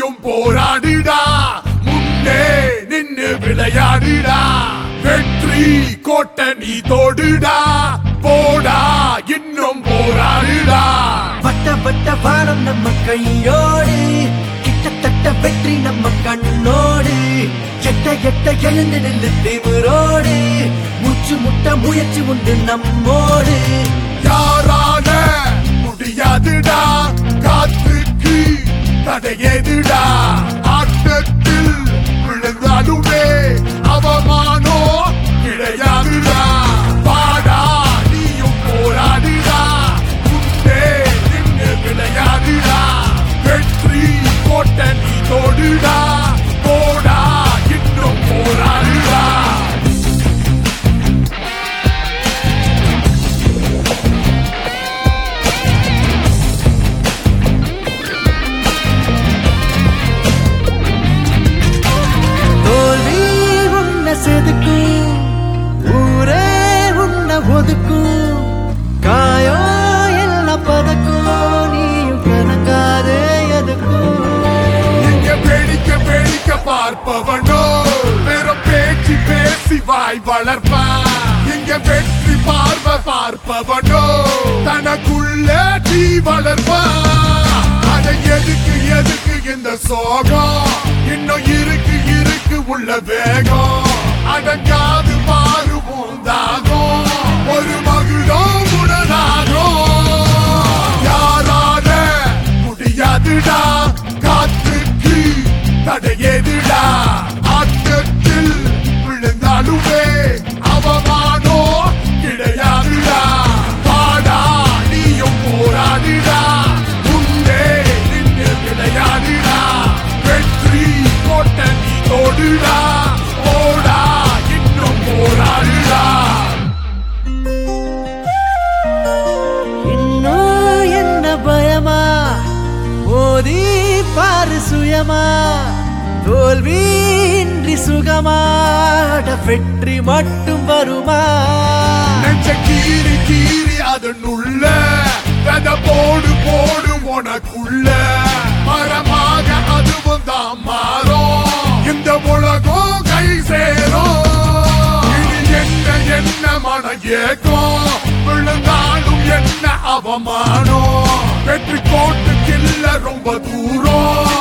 நீயும் போராடிடா முன்னே நின்னு விளையாடிடா வெற்றி கோட்டை நீ தோடுடா போடா இன்னும் போராடிடா வட்ட வட்ட வானம் நம்ம கையோடு கிட்டத்தட்ட வெற்றி நம்ம கண்ணோடு எட்ட எட்ட எழுந்து நின்று திமிரோடு மூச்சு முட்ட முயற்சி உண்டு நம்மோடு யாரால முடியாதுடா காத்துக்கு தடையேதுடா ஆட்டத்தில் விழுந்தாலுமே அவமானோ கிடையாதுடா பாடா நீயும் போராடுடா முன்னே நின்று விளையாடுடா வெற்றி கோட்டை நீ தோடுடா போடா இன்னும் போராடுடா தோல்வி உன்னை செதுக்கும் ஊரே உன்னை ஒதுக்கும் காயம் எல்லாம் பதக்கும் நீயும் கணக்காதே எதுக்கும் இங்க வேடிக்க வேடிக்க பார்ப்பவனோ வெறும் பேச்சு பேசி வாய் வளர்ப்பான் இங்க வெற்றி பார்வ பார்ப்பவனோ தனக்குள்ள தீ வளர்ப்பான் அதை எதுக்கு எதுக்கு இந்த சோகம் இன்னும் இருக்கு இருக்கு உள்ள வேகம் அடங்காது மாறுவோம் தாகம் ஒரு மகுடோ உடனாகும் யாரால முடியாதுடா காத்துக்கு தடையேதுடா ஆட்டத்தில் விழுந்தாலுமே அவமானோ கிடையாதுடா பாடா நீயும் போராடிடா முன்னே நின்று விளையாடிடா வெற்றி கோட்டை நீ தோடுடா போடா இன்னும் போராடுடா இன்னும் என்ன பயமா ஓதி பாரு சுயமா தோல்வியின்றி சுகமா அட வெற்றி மட்டும் வருமா நெஞ்ச கீறி கீறி அதனுள்ள வெத போடு போடு உனக்குள்ள மரமாக அதுவும் தான் மாறும் இந்த உலகம் கை சேரும் இனி என்ன என்ன மன ஏக்கம் விழுந்தாலும் என்ன அவமானம் வெற்றி கோட்டுக்கில்ல ரொம்ப தூரம்